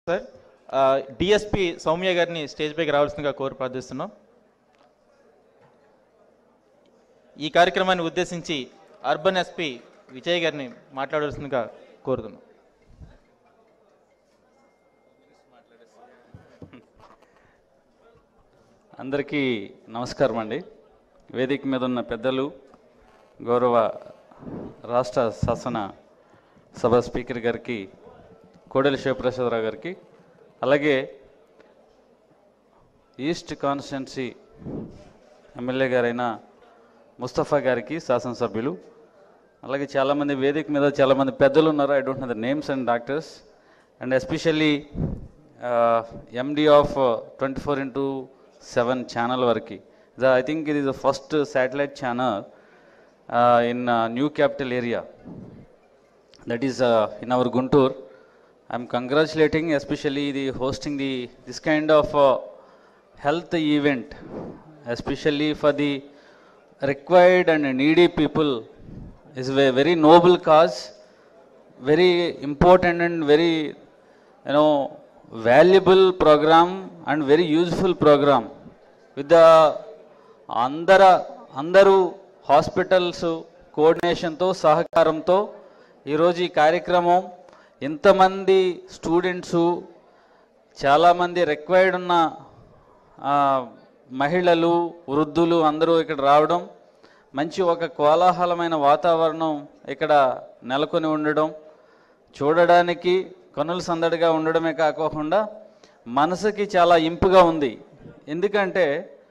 Sir DSP Soumya గారిని stage పైకి రావాల్సిందిగా కోరి ప్రార్థిస్తున్నాం ఈ కార్యక్రమాన్ని ఉద్దేశించి అర్బన్ ఎస్పీ విజయ్ గారిని మాట్లాడవలసిందిగా కోరుతున్నాం అందరికీ నమస్కారం అండి వేదిక మీద ఉన్న పెద్దలు గౌరవ రాష్ట్ర శాసన సభ స్పీకర్ గారికి కోడెల శివప్రసాదరావు గారికి అలాగే ఈస్ట్ కాన్స్టిట్యున్సీ ఎమ్మెల్యే గారైన ముస్తఫా గారికి శాసనసభ్యులు అలాగే చాలామంది వేదిక మీద చాలామంది పెద్దలు ఉన్నారు I don't know the names and doctors and especially MD of twenty four into seven channel వరకు ద ఐ థింక్ ఇది the first satellite channel in new capital area that is uh, in our Guntur. I'm congratulating especially the hosting the this kind of uh, health event, especially for the required and needy people, is a very noble cause, very important and very you know valuable program and very useful program with the అందర అందరూ hospitals కోఆర్డినేషన్తో సహకారంతో ఈరోజు ఈ కార్యక్రమం ఇంతమంది students చాలామంది required ఉన్న ఆ, మహిళలు వృద్ధులు అందరూ ఇక్కడ రావడం మంచి ఒక కోలాహలమైన వాతావరణం ఇక్కడ నెలకొని ఉండడం చూడడానికి కనుల సందడిగా ఉండడమే కాకోకుండా మనసుకి చాలా ఇంపుగా ఉంది ఎందుకంటే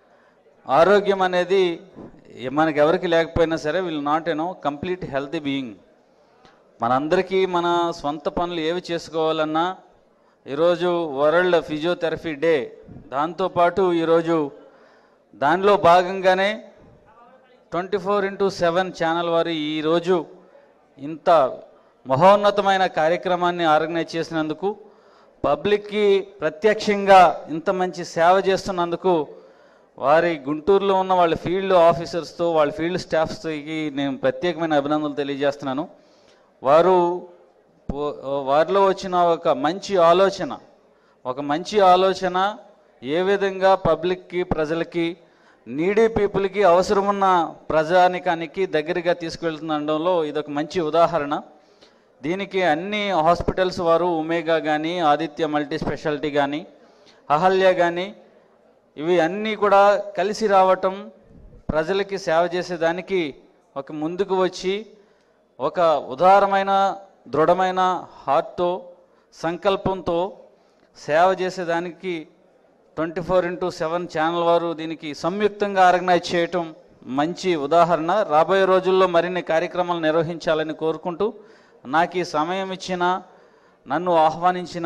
ఆరోగ్యం అనేది మనకి ఎవరికి లేకపోయినా సరే will not you know complete healthy being మనందరికీ మన సొంత పనులు ఏవి చేసుకోవాలన్నా ఈరోజు వరల్డ్ ఫిజియోథెరపీ డే దాంతోపాటు ఈరోజు దానిలో భాగంగానే twenty four into seven channel వారు ఈరోజు ఇంత మహోన్నతమైన కార్యక్రమాన్ని ఆర్గనైజ్ చేసినందుకు పబ్లిక్కి ప్రత్యక్షంగా ఇంత మంచి సేవ చేస్తున్నందుకు వారి గుంటూరులో ఉన్న వాళ్ళ ఫీల్డ్ ఆఫీసర్స్తో వాళ్ళ ఫీల్డ్ స్టాఫ్స్కి నేను ప్రత్యేకమైన అభినందనలు తెలియజేస్తున్నాను వారు పో- వారిలో వచ్చిన ఒక మంచి ఆలోచన ఒక మంచి ఆలోచన ఏ విధంగా పబ్లిక్కి ప్రజలకి నీడీ పీపుల్కి అవసరమున్న ప్రజానికానికి దగ్గరగా తీసుకువెళ్తుండడంలో ఇదొక మంచి ఉదాహరణ దీనికి అన్ని హాస్పిటల్స్ వారు ఉమేగా కానీ ఆదిత్య మల్టీ స్పెషాలిటీ కానీ అహల్య కానీ ఇవి అన్నీ కూడా కలిసి రావటం ప్రజలకి సేవ చేసేదానికి ఒక ముందుకు వచ్చి ఒక ఉదారమైన దృఢమైన హార్ట్తో సంకల్పంతో సేవ చేసేదానికి twenty four into seven channel వారు దీనికి సంయుక్తంగా ఆర్గనైజ్ చేయటం మంచి ఉదాహరణ రాబోయే రోజుల్లో మరిన్ని కార్యక్రమాలు నిర్వహించాలని కోరుకుంటూ నాకు ఈ సమయం ఇచ్చిన నన్ను ఆహ్వానించిన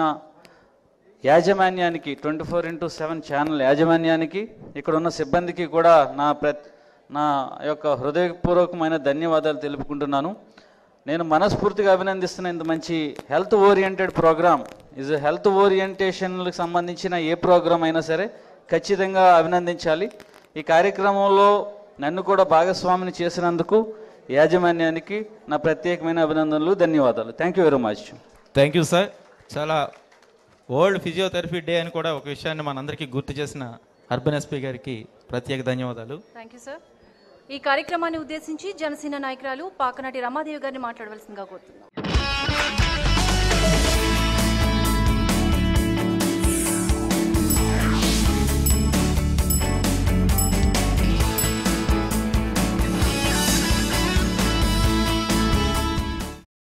యాజమాన్యానికి twenty four into seven channel యాజమాన్యానికి ఇక్కడ ఉన్న సిబ్బందికి కూడా నా ప్ర నా యొక్క హృదయపూర్వకమైన ధన్యవాదాలు తెలుపుకుంటున్నాను నేను మనస్ఫూర్తిగా అభినందిస్తున్న ఇంత మంచి health oriented program is health ఓరియంటేషన్లకు సంబంధించిన ఏ ప్రోగ్రామ్ అయినా సరే ఖచ్చితంగా అభినందించాలి ఈ కార్యక్రమంలో నన్ను కూడా భాగస్వామిని చేసినందుకు యాజమాన్యానికి నా ప్రత్యేకమైన అభినందనలు ధన్యవాదాలు thank you very much thank you sir చాలా వరల్డ్ ఫిజియోథెరపీ డే అని కూడా ఒక విషయాన్ని మనందరికీ గుర్తు చేసిన అర్బన్ ఎస్పీ గారికి ప్రత్యేక ధన్యవాదాలు థ్యాంక్ యూ సార్ ఈ కార్యక్రమాన్ని ఉద్దేశించి జనసేన నాయకురాలు పాకనాటి రమాదేవి గారిని మాట్లాడవలసిందిగా కోరుతున్నాం